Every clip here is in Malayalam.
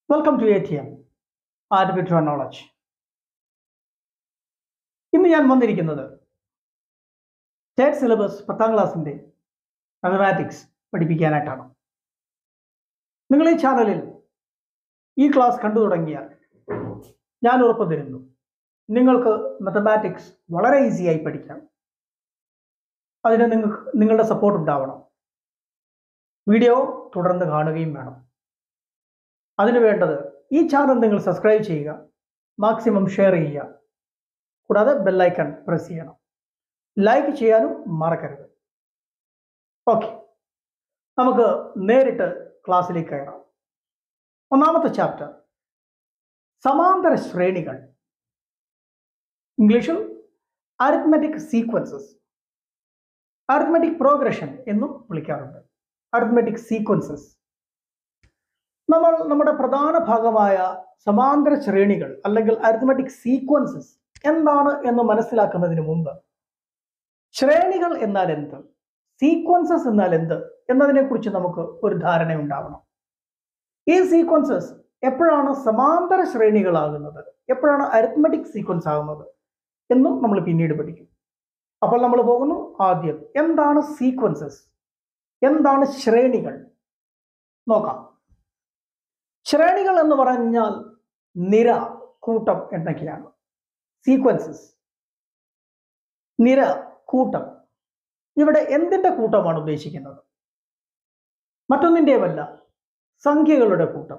Welcome to A T M artificial knowledge ഇന്ന് ഞാൻ വന്നിരിക്കുന്നത് സ്റ്റേറ്റ് സിലബസ് പത്താം ക്ലാസ്സിൻ്റെ മാത്തമാറ്റിക്സ് പഠിപ്പിക്കാനായിട്ടാണ് നിങ്ങൾ ഈ ചാനലിൽ ഈ ക്ലാസ് കണ്ടു തുടങ്ങിയാൽ ഞാൻ ഉറപ്പ് തരുന്നു നിങ്ങൾക്ക് മാത്തമാറ്റിക്സ് വളരെ ഈസിയായി പഠിക്കാം അതിന് നിങ്ങൾക്ക് നിങ്ങളുടെ സപ്പോർട്ട് ഉണ്ടാവണം വീഡിയോ തുടർന്ന് കാണുകയും വേണം അതിനു വേണ്ടത് ഈ ചാനൽ നിങ്ങൾ സബ്സ്ക്രൈബ് ചെയ്യുക മാക്സിമം ഷെയർ ചെയ്യുക കൂടാതെ ബെല്ലൈക്കൺ പ്രസ് ചെയ്യണം ലൈക്ക് ചെയ്യാനും മറക്കരുത് ഓക്കെ നമുക്ക് നേരിട്ട് ക്ലാസ്സിലേക്ക് കയറാം ഒന്നാമത്തെ ചാപ്റ്റർ സമാന്തര ശ്രേണികൾ ഇംഗ്ലീഷിൽ അരിത്മെറ്റിക് സീക്വൻസസ് അരിത്മെറ്റിക് പ്രോഗ്രഷൻ എന്നും വിളിക്കാറുണ്ട് അരിത്മെറ്റിക് സീക്വൻസസ് നമ്മൾ നമ്മുടെ പ്രധാന ഭാഗമായ സമാന്തര ശ്രേണികൾ അല്ലെങ്കിൽ അരിത്മെറ്റിക് സീക്വൻസസ് എന്താണ് എന്ന് മനസ്സിലാക്കുന്നതിന് മുമ്പ് ശ്രേണികൾ എന്നാൽ എന്ത് സീക്വൻസസ് എന്നാൽ എന്ത് എന്നതിനെക്കുറിച്ച് നമുക്ക് ഒരു ധാരണ ഉണ്ടാവണം ഈ സീക്വൻസസ് എപ്പോഴാണ് സമാന്തര ശ്രേണികളാകുന്നത് എപ്പോഴാണ് അരിത്മെറ്റിക് സീക്വൻസ് ആകുന്നത് എന്നും നമ്മൾ പിന്നീട് പഠിക്കും അപ്പോൾ നമ്മൾ പോകുന്നു ആദ്യം എന്താണ് സീക്വൻസസ് എന്താണ് ശ്രേണികൾ നോക്കാം ശ്രേണികൾ എന്ന് പറഞ്ഞാൽ നിര കൂട്ടം എന്നൊക്കെയാണ് സീക്വൻസസ് നിര കൂട്ടം ഇവിടെ എന്തിന്റെ കൂട്ടമാണ് ഉദ്ദേശിക്കുന്നത് മറ്റൊന്നിൻ്റെയുമല്ല സംഖ്യകളുടെ കൂട്ടം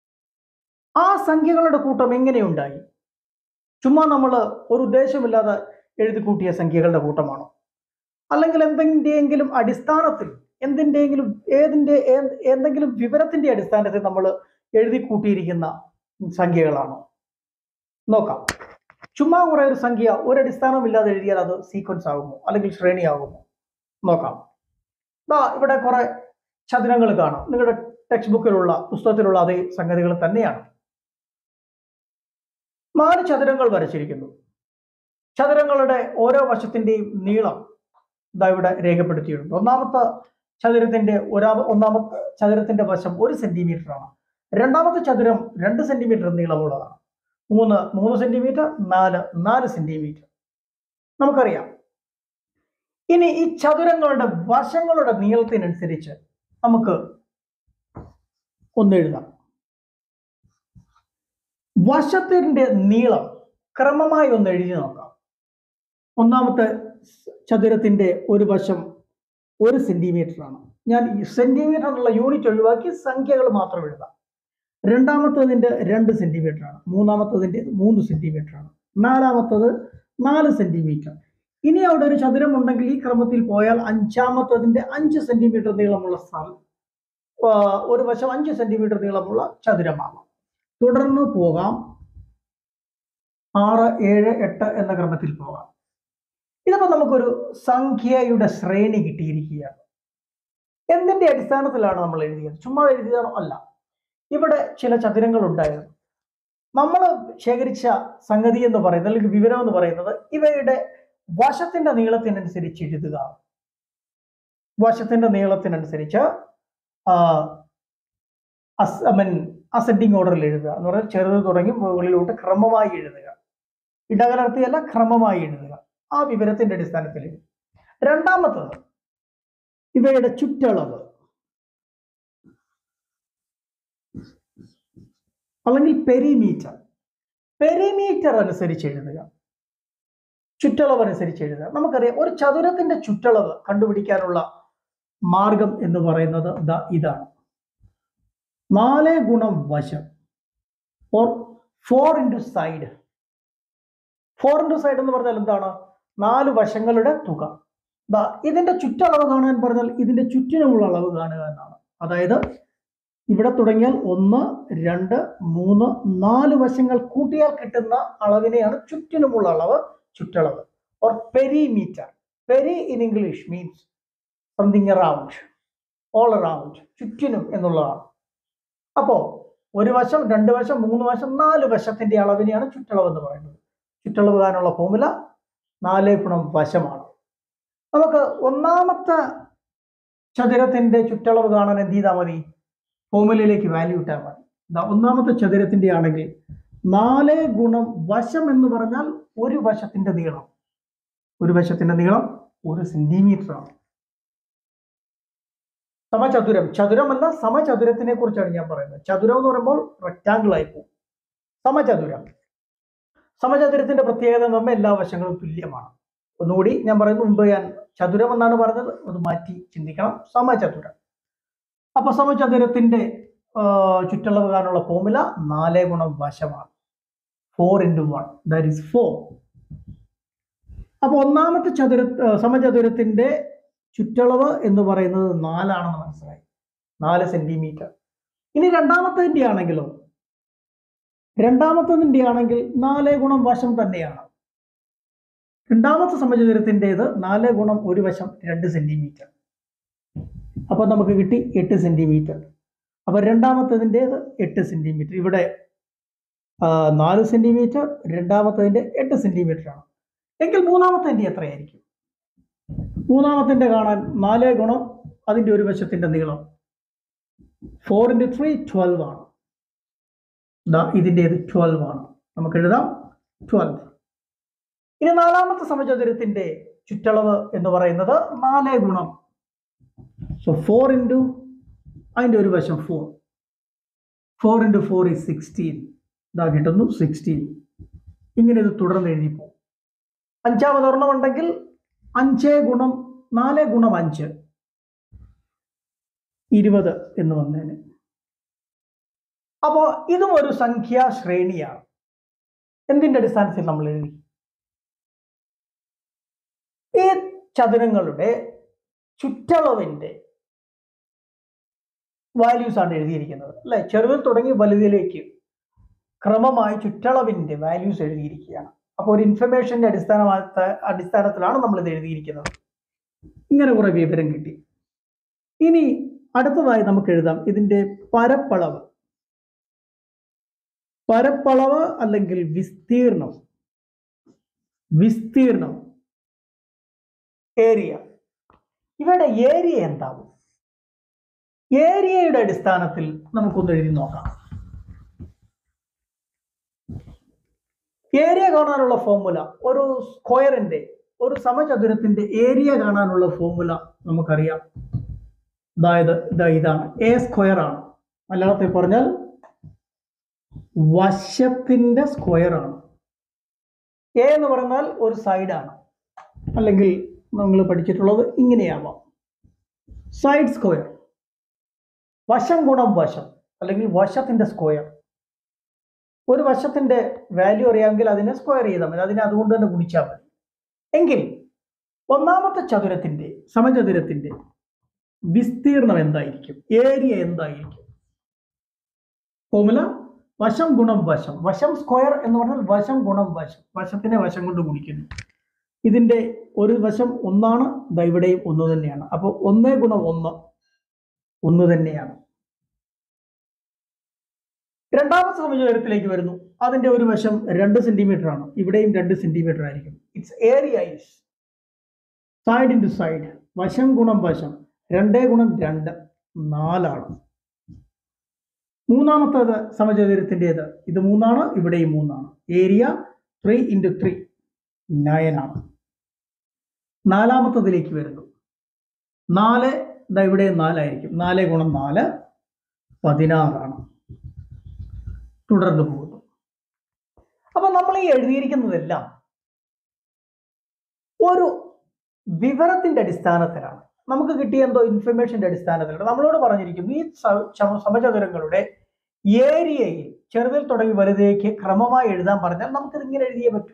ആ സംഖ്യകളുടെ കൂട്ടം എങ്ങനെയുണ്ടായി ചുമ്മാ നമ്മൾ ഒരു ഉദ്ദേശമില്ലാതെ എഴുതി കൂട്ടിയ സംഖ്യകളുടെ കൂട്ടമാണോ അല്ലെങ്കിൽ എന്തിൻ്റെയെങ്കിലും അടിസ്ഥാനത്തിൽ എന്തിൻ്റെയെങ്കിലും ഏതിൻ്റെ ഏത് എന്തെങ്കിലും വിവരത്തിന്റെ അടിസ്ഥാനത്തിൽ നമ്മൾ എഴുതി കൂട്ടിയിരിക്കുന്ന സംഖ്യകളാണോ നോക്കാം ചുമ്മാ കുറെ ഒരു സംഖ്യ ഒരു അടിസ്ഥാനമില്ലാതെ എഴുതിയാൽ അത് സീക്വൻസ് ആകുമോ അല്ലെങ്കിൽ ശ്രേണി ആകുമോ നോക്കാം ദാ ഇവിടെ കുറെ ചതുരങ്ങൾ കാണാം നിങ്ങളുടെ ടെക്സ്റ്റ് ബുക്കിലുള്ള പുസ്തകത്തിലുള്ള അതേ സംഗതികൾ തന്നെയാണ് നാല് ചതുരങ്ങൾ വരച്ചിരിക്കുന്നു ചതുരങ്ങളുടെ ഓരോ വശത്തിന്റെയും നീളം ഇതാ ഇവിടെ രേഖപ്പെടുത്തിയിട്ടുണ്ട് ഒന്നാമത്തെ ചതുരത്തിന്റെ ഒരാ ഒന്നാമത്തെ ചതുരത്തിന്റെ വശം ഒരു സെന്റിമീറ്റർ ആണ് രണ്ടാമത്തെ ചതുരം രണ്ട് സെന്റിമീറ്റർ നീളമുള്ളതാണ് മൂന്ന് മൂന്ന് സെന്റിമീറ്റർ നാല് നാല് സെന്റിമീറ്റർ നമുക്കറിയാം ഇനി ഈ ചതുരങ്ങളുടെ വശങ്ങളുടെ നീളത്തിനനുസരിച്ച് നമുക്ക് ഒന്ന് എഴുതാം വശത്തിന്റെ നീളം ക്രമമായി ഒന്ന് എഴുതി നോക്കാം ഒന്നാമത്തെ ചതുരത്തിന്റെ ഒരു വശം ഒരു സെന്റിമീറ്റർ ആണ് ഞാൻ സെന്റിമീറ്റർ എന്നുള്ള യൂണിറ്റ് ഒഴിവാക്കി സംഖ്യകൾ മാത്രം എഴുതാം രണ്ടാമത്തതിന്റെ രണ്ട് സെന്റിമീറ്റർ ആണ് മൂന്നാമത്തതിന്റെ മൂന്ന് സെന്റിമീറ്റർ ആണ് നാലാമത്തത് നാല് സെന്റിമീറ്റർ ഇനി അവിടെ ഒരു ചതുരം ഉണ്ടെങ്കിൽ ഈ ക്രമത്തിൽ പോയാൽ അഞ്ചാമത്തതിന്റെ അഞ്ച് സെന്റിമീറ്റർ നീളമുള്ള സ്ഥലം ആ, ഒരു വശം അഞ്ച് സെന്റിമീറ്റർ നീളമുള്ള ചതുരമാകാം തുടർന്ന് പോകാം ആറ് ഏഴ് എട്ട് എന്ന ക്രമത്തിൽ പോകാം ഇതിപ്പോൾ നമുക്കൊരു സംഖ്യയുടെ ശ്രേണി കിട്ടിയിരിക്കുകയാണ് എന്തിന്റെ അടിസ്ഥാനത്തിലാണ് നമ്മൾ എഴുതിയത് ചുമ്മാ എഴുതിയതാണോ അല്ല ഇവിടെ ചില ചതുരങ്ങൾ ഉണ്ടായിരുന്നു നമ്മൾ ശേഖരിച്ച സംഗതി എന്ന് പറയുന്നത് അല്ലെങ്കിൽ വിവരം എന്ന് പറയുന്നത് ഇവയുടെ വശത്തിന്റെ നീളത്തിനനുസരിച്ച് എഴുതുക വശത്തിന്റെ നീളത്തിനനുസരിച്ച് മീൻ അസെൻഡിങ് ഓർഡറിൽ എഴുതുക എന്ന് പറഞ്ഞാൽ ചെറുത് തുടങ്ങി മുകളിലോട്ട് ക്രമമായി എഴുതുക ഇടകലർത്തിയല്ല ക്രമമായി എഴുതുക ആ വിവരത്തിന്റെ അടിസ്ഥാനത്തിൽ എഴുതുക. രണ്ടാമത്തത് ഇവയുടെ ചുറ്റളവ് അല്ലെങ്കിൽ പെരിമീറ്റർ പെരിമീറ്റർ അനുസരിച്ച് എഴുതുക ചുറ്റളവ് അനുസരിച്ച് എഴുതുക നമുക്കറിയാം ഒരു ചതുരത്തിന്റെ ചുറ്റളവ് കണ്ടുപിടിക്കാനുള്ള മാർഗം എന്ന് പറയുന്നത് ദാ ഇതാണ് നാല് ഗുണം വശം or four into side four into side എന്ന് പറഞ്ഞാൽ എന്താണ് നാല് വശങ്ങളുടെ തുക ദാ ഇതിന്റെ ചുറ്റളവ് കാണാൻ പറഞ്ഞാൽ ഇതിന്റെ ചുറ്റിനുമുള്ള അളവ് കാണുക എന്നാണ് അതായത് ഇവിടെ തുടങ്ങിയാൽ ഒന്ന് രണ്ട് മൂന്ന് നാല് വശങ്ങൾ കൂട്ടിയാൽ കിട്ടുന്ന അളവിനെയാണ് ചുറ്റിനുമുള്ള അളവ് ചുറ്റളവ് or perimeter peri in English means something around all around ചുറ്റിനും എന്നുള്ളതാണ് അപ്പോ ഒരു വശം രണ്ട് വശം മൂന്ന് വശം നാല് വശത്തിന്റെ അളവിനെയാണ് ചുറ്റളവ് എന്ന് പറയുന്നത് ചുറ്റളവ് കാണാനുള്ള ഫോമുല നാല് ഗുണം വശമാണ് നമുക്ക് ഒന്നാമത്തെ ചതുരത്തിന്റെ ചുറ്റളവ് കാണാൻ എന്ത് ചെയ്താൽ മതി ഫോമുലയിലേക്ക് വാല്യൂ ഇട്ടാൽ മതി ദാ ഒന്നാമത്തെ ചതുരത്തിന്റെ ആണെങ്കിൽ നാല് ഗുണം വശം എന്ന് പറഞ്ഞാൽ ഒരു വശത്തിന്റെ നീളം ഒരു വശത്തിന്റെ നീളം ഒരു സെന്റിമീറ്റർ ആണ് സമചതുരം ചതുരമല്ല സമചതുരത്തിനെ കുറിച്ചാണ് ഞാൻ പറയുന്നത് ചതുരം എന്ന് പറയുമ്പോൾ റെക്റ്റാങ്കിൾ ആയി പോകും സമചതുരം സമചതുരത്തിന്റെ പ്രത്യേകത എന്ന് പറയുമ്പോൾ എല്ലാ വശങ്ങളും തുല്യമാണ് ഒന്നുകൂടി ഞാൻ പറയുന്നു മുമ്പ് ഞാൻ ചതുരം എന്നാണ് പറഞ്ഞത് അത് മാറ്റി ചിന്തിക്കണം സമചതുരം അപ്പൊ സമചതുരത്തിന്റെ ആ, ചുറ്റളവ് കാണാനുള്ള ഫോമുല നാല് ഗുണം വശമാണ് four into one that is four അപ്പൊ ഒന്നാമത്തെ ചതുര ആ, സമചതുരത്തിന്റെ ചുറ്റളവ് എന്ന് പറയുന്നത് നാലാണെന്ന് മനസ്സിലായി നാല് സെന്റിമീറ്റർ ഇനി രണ്ടാമത്തതിന്റെ ആണെങ്കിലോ രണ്ടാമത്തതിന്റെ ആണെങ്കിൽ നാല് ഗുണം വശം തന്നെയാണ് രണ്ടാമത്തെ സമചതുരത്തിൻ്റെത് നാല് ഗുണം ഒരു വശം രണ്ട് സെന്റിമീറ്റർ അപ്പൊ നമുക്ക് കിട്ടി എട്ട് സെന്റിമീറ്റർ അപ്പൊ രണ്ടാമത്തതിൻ്റെത് എട്ട് സെന്റിമീറ്റർ ഇവിടെ ആ, നാല് സെന്റിമീറ്റർ രണ്ടാമത്തതിന്റെ എട്ട് സെന്റിമീറ്റർ ആണ് എങ്കിൽ മൂന്നാമത്തതിന്റെ എത്രയായിരിക്കും മൂന്നാമത്തിന്റെ കാണാൻ നാല് ഗുണം അതിന്റെ ഒരു വശത്തിന്റെ നീളം ഫോർ ഇൻറ്റു ത്രീ ട്വൽവ് ആണ് ദാ ഇതിൻ്റെത് ട്വൽവ് ആണ് നമുക്ക് എഴുതാം ട്വൽവ് ഇനി നാലാമത്തെ സമചതുരത്തിന്റെ ചുറ്റളവ് എന്ന് പറയുന്നത് നാല് ഗുണം സോ ഫോർ ഇൻറ്റു അതിൻ്റെ ഒരു വശം four four into four is sixteen ഇതാ കിട്ടുന്നു സിക്സ്റ്റീൻ ഇങ്ങനെ ഇത് തുടർന്ന് എഴുതി പോകും അഞ്ചാമത് ഒരെണ്ണം ഉണ്ടെങ്കിൽ അഞ്ച് ഗുണം നാല് ഗുണം അഞ്ച് ഇരുപത് എന്ന് വന്നേന് അപ്പോൾ ഇതും ഒരു സംഖ്യാ ശ്രേണിയാണ് എന്തിന്റെ അടിസ്ഥാനത്തിൽ നമ്മൾ എഴുതി ഈ ചതുരങ്ങളുടെ ചുറ്റളവിന്റെ വാല്യൂസ് ആണ് എഴുതിയിരിക്കുന്നത് അല്ലെ ചെറുതിൽ തുടങ്ങി വലുതിലേക്ക് ക്രമമായി ചുറ്റളവിന്റെ വാല്യൂസ് എഴുതിയിരിക്കുകയാണ് അപ്പോൾ ഒരു ഇൻഫർമേഷന്റെ അടിസ്ഥാനമാത്ത അടിസ്ഥാനത്തിലാണ് നമ്മൾ ഇത് എഴുതിയിരിക്കുന്നത് ഇങ്ങനെ കുറെ വിവരം കിട്ടി ഇനി അടുത്തതായി നമുക്ക് എഴുതാം ഇതിന്റെ പരപ്പളവ് പരപ്പളവ് അല്ലെങ്കിൽ വിസ്തീർണം വിസ്തീർണം ഏരിയ ഇവയുടെ ഏരിയ എന്താവും ഏരിയയുടെ അടിസ്ഥാനത്തിൽ നമുക്കൊന്ന് എഴുതി നോക്കാം ഏരിയ കാണാനുള്ള ഫോർമുല ഒരു സ്ക്വയറിന്റെ ഒരു സമചതുരത്തിന്റെ ഏരിയ കാണാനുള്ള ഫോർമുല നമുക്കറിയാം അതായത് ഇതാ ഇതാണ് എ സ്ക്വയർ ആണ് മലയാളത്തിൽ പറഞ്ഞാൽ വശത്തിന്റെ സ്ക്വയർ ആണ് എ എന്ന് പറഞ്ഞാൽ ഒരു സൈഡാണ് അല്ലെങ്കിൽ നമ്മൾ പഠിച്ചിട്ടുള്ളത് ഇങ്ങനെയാവാം സൈഡ് സ്ക്വയർ വശം ഗുണം വശം അല്ലെങ്കിൽ വശത്തിന്റെ സ്ക്വയർ ഒരു വശത്തിന്റെ വാല്യൂ അറിയാമെങ്കിൽ അതിനെ സ്ക്വയർ ചെയ്താൽ മതി അതിനെ അതുകൊണ്ട് തന്നെ ഗുണിച്ചാൽ മതി എങ്കിൽ ഒന്നാമത്തെ ചതുരത്തിന്റെ സമചതുരത്തിന്റെ വിസ്തീർണം എന്തായിരിക്കും ഏരിയ എന്തായിരിക്കും ഫോമുല വശം ഗുണം വശം വശം സ്ക്വയർ എന്ന് പറഞ്ഞാൽ വശം ഗുണം വശം വശത്തിനെ വശം കൊണ്ട് ഗുണിക്കുന്നു ഇതിന്റെ ഒരു വശം ഒന്നാണ് ദാ ഇവിടെയും ഒന്ന് തന്നെയാണ് അപ്പോൾ ഒന്നേ ഗുണം ഒന്ന് ഒന്ന് തന്നെയാണ് രണ്ടാമത്തെ സമചതുരത്തിലേക്ക് വരുന്നു അതിന്റെ ഒരു വശം രണ്ട് സെന്റിമീറ്റർ ആണ് ഇവിടെയും രണ്ട് സെന്റിമീറ്റർ ആയിരിക്കും it's area is side into side വശം ഗുണം വശം രണ്ടേ ഗുണം രണ്ട് നാലാണ് മൂന്നാമത്തേത് സമചതുരത്തിൻ്റെത് ഇത് മൂന്നാണ് ഇവിടെയും മൂന്നാണ് area three into three nine ആണ് നാലാമത്തതിലേക്ക് വരുന്നു നാല് ഇതാ ഇവിടെ നാലായിരിക്കും നാല് ഗുണം നാല് പതിനാറാണ് തുടർന്ന് പോകുന്നു അപ്പൊ നമ്മൾ ഈ എഴുതിയിരിക്കുന്നതെല്ലാം ഒരു വിവരത്തിന്റെ അടിസ്ഥാനത്തിലാണ് നമുക്ക് കിട്ടിയ എന്തോ ഇൻഫർമേഷന്റെ അടിസ്ഥാനത്തിലാണ് നമ്മളോട് പറഞ്ഞിരിക്കുന്നു ഈ സ- ചമ- സമചതുരങ്ങളുടെ ഏരിയയിൽ ചെറുതിൽ തുടങ്ങി വലുതേക്ക് ക്രമമായി എഴുതാൻ പറഞ്ഞാൽ നമുക്കിത് ഇങ്ങനെ എഴുതിയേ പറ്റൂ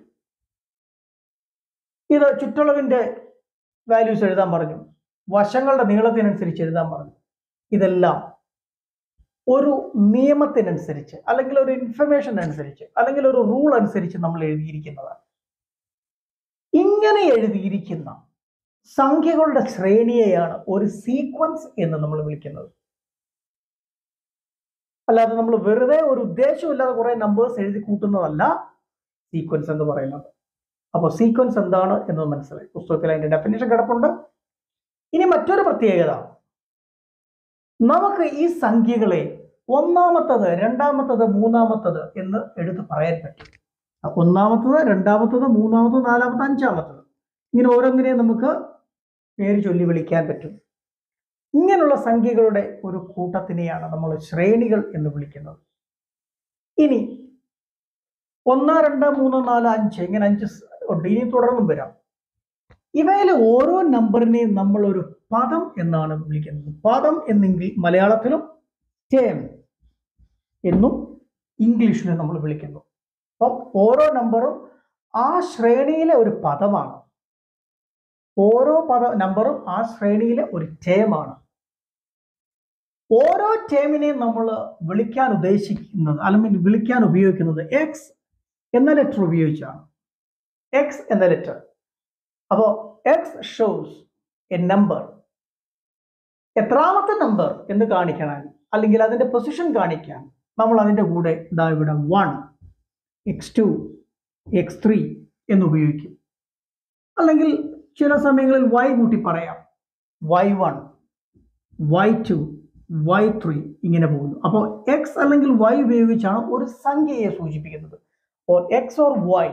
ഇത് ചുറ്റളവിന്റെ വാല്യൂസ് എഴുതാൻ പറഞ്ഞു വശങ്ങളുടെ നീളത്തിനനുസരിച്ച് എഴുതാൻ പറഞ്ഞു ഇതെല്ലാം ഒരു നിയമത്തിനനുസരിച്ച് അല്ലെങ്കിൽ ഒരു ഇൻഫർമേഷൻ അനുസരിച്ച് അല്ലെങ്കിൽ ഒരു റൂൾ അനുസരിച്ച് നമ്മൾ എഴുതിയിരിക്കുന്നതാണ് ഇങ്ങനെ എഴുതിയിരിക്കുന്ന സംഖ്യകളുടെ ശ്രേണിയെയാണ് ഒരു സീക്വൻസ് എന്ന് നമ്മൾ വിളിക്കുന്നത് അല്ലാതെ നമ്മൾ വെറുതെ ഒരു ഉദ്ദേശമില്ലാതെ കുറെ നമ്പേഴ്സ് എഴുതി കൂട്ടുന്നതല്ല സീക്വൻസ് എന്ന് പറയുന്നത് അപ്പോൾ സീക്വൻസ് എന്താണ് എന്ന് മനസ്സിലായി പുസ്തകത്തിൽ അതിന്റെ ഡെഫിനേഷൻ കിടപ്പുണ്ട് ഇനി മറ്റൊരു പ്രത്യേകത നമുക്ക് ഈ സംഖ്യകളെ ഒന്നാമത്തത് രണ്ടാമത്തത് മൂന്നാമത്തത് എന്ന് എടുത്ത് പറയാൻ പറ്റും അപ്പൊ ഒന്നാമത്തത് രണ്ടാമത്തത് മൂന്നാമത്തത് നാലാമത്തത് അഞ്ചാമത്തത് ഇങ്ങനെ ഓരോന്നിനെയും നമുക്ക് പേര് ചൊല്ലി വിളിക്കാൻ പറ്റും ഇങ്ങനെയുള്ള സംഖ്യകളുടെ ഒരു കൂട്ടത്തിനെയാണ് നമ്മൾ ശ്രേണികൾ എന്ന് വിളിക്കുന്നത് ഇനി ഒന്ന് രണ്ട് മൂന്ന് നാല് അഞ്ച് ഇങ്ങനെ അഞ്ച് സ് ഉണ്ട് ഇനി തുടർന്നും വരാം ഇവയിലെ ഓരോ നമ്പറിനെയും നമ്മൾ ഒരു പദം എന്നാണ് വിളിക്കുന്നത് പദം എന്നെങ്കിൽ മലയാളത്തിലും ടേം എന്നും ഇംഗ്ലീഷിലും നമ്മൾ വിളിക്കുന്നു അപ്പം ഓരോ നമ്പറും ആ ശ്രേണിയിലെ ഒരു പദമാണ് ഓരോ പദ നമ്പറും ആ ശ്രേണിയിലെ ഒരു ടേമാണ് ഓരോ ടേമിനെയും നമ്മൾ വിളിക്കാൻ ഉദ്ദേശിക്കുന്നത് അല്ലെങ്കിൽ വിളിക്കാൻ ഉപയോഗിക്കുന്നത് എക്സ് എന്ന ലെറ്റർ ഉപയോഗിച്ചാണ് എക്സ് എന്ന ലെറ്റർ അപ്പോൾ എക്സ് ഷോസ് എ നമ്പർ എത്രാമത്തെ നമ്പർ എന്ന് കാണിക്കണം അല്ലെങ്കിൽ അതിന്റെ പൊസിഷൻ കാണിക്കാൻ നമ്മൾ അതിന്റെ കൂടെ ഇതാ ഇവിടെ one X two X three എന്ന് ഉപയോഗിക്കും അല്ലെങ്കിൽ ചില സമയങ്ങളിൽ വൈ കൂട്ടി പറയാം Y one Y two Y three ഇങ്ങനെ പോകുന്നു അപ്പോൾ എക്സ് അല്ലെങ്കിൽ വൈ ഉപയോഗിച്ചാണ് ഒരു സംഖ്യയെ സൂചിപ്പിക്കുന്നത് or X or Y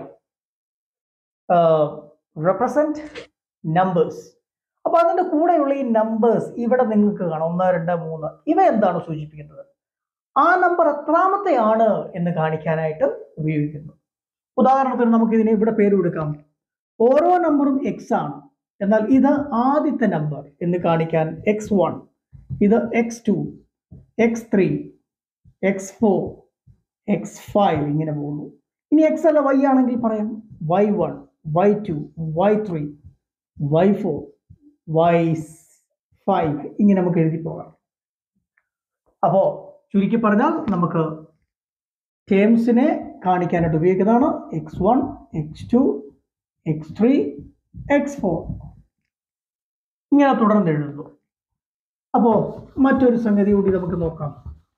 represent numbers അപ്പൊ അതിന്റെ കൂടെയുള്ള ഈ നമ്പേഴ്സ് ഇവിടെ നിങ്ങൾക്ക് കാണാം ഒന്ന് രണ്ട് മൂന്ന് ഇവ എന്താണ് സൂചിപ്പിക്കുന്നത് ആ നമ്പർ എത്രാമത്തെയാണ് എന്ന് കാണിക്കാനായിട്ട് ഉപയോഗിക്കുന്നു ഉദാഹരണത്തിന് നമുക്ക് ഇതിനെ ഇവിടെ പേര് കൊടുക്കാം ഓരോ നമ്പറും എക്സ് ആണ് എന്നാൽ ഇത് ആദ്യത്തെ നമ്പർ എന്ന് കാണിക്കാൻ എക്സ് വൺ ഇത് X two X three X four X five ഇങ്ങനെ പോകുന്നു ഇനി എക്സ് അല്ല വൈ ആണെങ്കിൽ പറയാം Y one Y two Y three Y four Y five ഇങ്ങനെ നമുക്ക് എഴുതി പോകാം അപ്പോൾ ചുരുക്കി പറഞ്ഞാൽ നമുക്ക് ടേംസിനെ കാണിക്കാനായിട്ട് ഉപയോഗിക്കുന്നതാണ് X one X two X three X four ഇങ്ങനെ തുടർന്ന് എഴുതുന്നു അപ്പോൾ മറ്റൊരു സംഗതി കൂടി നമുക്ക് നോക്കാം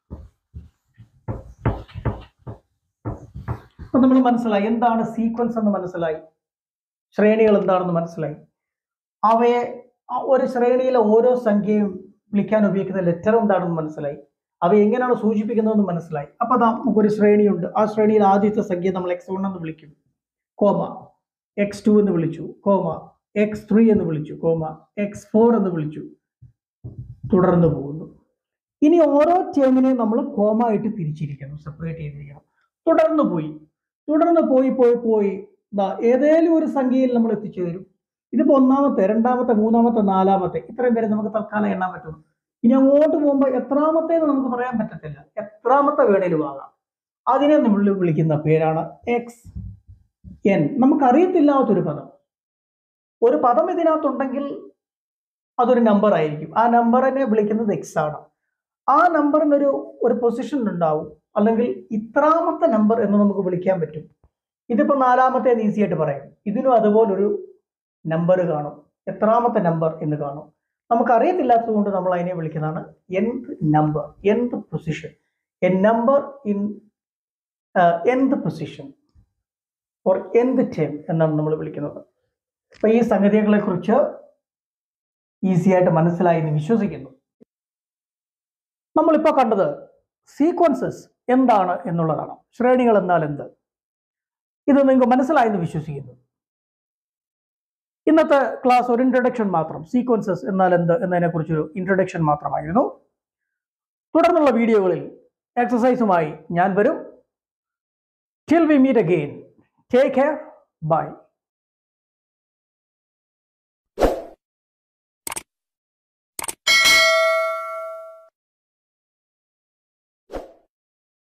അപ്പൊ നമ്മൾ മനസ്സിലായി എന്താണ് സീക്വൻസ് എന്ന് മനസ്സിലായി ശ്രേണികൾ എന്താണെന്ന് മനസ്സിലായി അവയെ ആ ഒരു ശ്രേണിയിലെ ഓരോ സംഖ്യയും വിളിക്കാൻ ഉപയോഗിക്കുന്ന ലെറ്റർ എന്താണെന്ന് മനസ്സിലായി അവ എങ്ങനെയാണ് സൂചിപ്പിക്കുന്നതെന്ന് മനസ്സിലായി അപ്പൊ അതാ നമുക്കൊരു ശ്രേണിയുണ്ട് ആ ശ്രേണിയിൽ ആദ്യത്തെ സംഖ്യ നമ്മൾ എക്സ് വൺ എന്ന് വിളിക്കും കോമ എക്സ് ടു എന്ന് വിളിച്ചു കോമ എക്സ് ത്രീ എന്ന് വിളിച്ചു കോമ എക്സ് ഫോർ എന്ന് വിളിച്ചു തുടർന്ന് പോകുന്നു ഇനി ഓരോ ടേമിനെയും നമ്മൾ കോമ ആയിട്ട് തിരിച്ചിരിക്കണം സെപ്പറേറ്റ് ചെയ്തിരിക്കണം തുടർന്ന് പോയി തുടർന്ന് പോയി പോയി പോയി ദാ ഏതേലും ഒരു സംഖ്യയിൽ നമ്മൾ എത്തിച്ചേരും ഇതിപ്പോ ഒന്നാമത്തെ രണ്ടാമത്തെ മൂന്നാമത്തെ നാലാമത്തെ ഇത്രയും പേരെ നമുക്ക് തൽക്കാലം എണ്ണാൻ പറ്റും ഇനി അങ്ങോട്ട് പോകുമ്പോൾ എത്രാമത്തേന്ന് നമുക്ക് പറയാൻ പറ്റത്തില്ല എത്രാമത്തെ വേണേലും ആകാം അതിനെ നമ്മൾ വിളിക്കുന്ന പേരാണ് എക്സ് എൻ നമുക്കറിയത്തില്ലാത്തൊരു പദം ഒരു പദം ഇതിനകത്തുണ്ടെങ്കിൽ അതൊരു നമ്പർ ആയിരിക്കും ആ നമ്പറിനെ വിളിക്കുന്നത് എക്സ് ആണ് ആ നമ്പറിനൊരു ഒരു പൊസിഷൻ ഉണ്ടാവും അല്ലെങ്കിൽ ഇത്രാമത്തെ നമ്പർ എന്ന് നമുക്ക് വിളിക്കാൻ പറ്റും ഇതിപ്പോ നാലാമത്തെ ഈസി ആയിട്ട് പറയാം ഇതിനും അതുപോലൊരു നമ്പർ കാണും എത്രാമത്തെ നമ്പർ എന്ന് കാണും നമുക്ക് അറിയത്തില്ലാത്തത് കൊണ്ട് നമ്മൾ അതിനെ വിളിക്കുന്നതാണ് nth number nth position a number in nth position or nth term എന്നാണ് നമ്മൾ വിളിക്കുന്നത് അപ്പൊ ഈ സംഗതികളെ കുറിച്ച് ഈസി ആയിട്ട് മനസ്സിലായി എന്ന് വിശ്വസിക്കുന്നു നമ്മളിപ്പോൾ കണ്ടത് സീക്വൻസസ് എന്താണ് എന്നുള്ളതാണ് ശ്രേണികൾ എന്നാൽ എന്ത് ഇത് നിങ്ങൾക്ക് മനസ്സിലായി എന്ന് വിശ്വസിക്കുന്നു ഇന്നത്തെ ക്ലാസ് ഒരു ഇൻട്രൊഡക്ഷൻ മാത്രം സീക്വൻസസ് എന്നാൽ എന്ത് എന്നതിനെക്കുറിച്ചൊരു ഇൻട്രൊഡക്ഷൻ മാത്രമായിരുന്നു തുടർന്നുള്ള വീഡിയോകളിൽ എക്സസൈസുമായി ഞാൻ വരും till we meet again take care by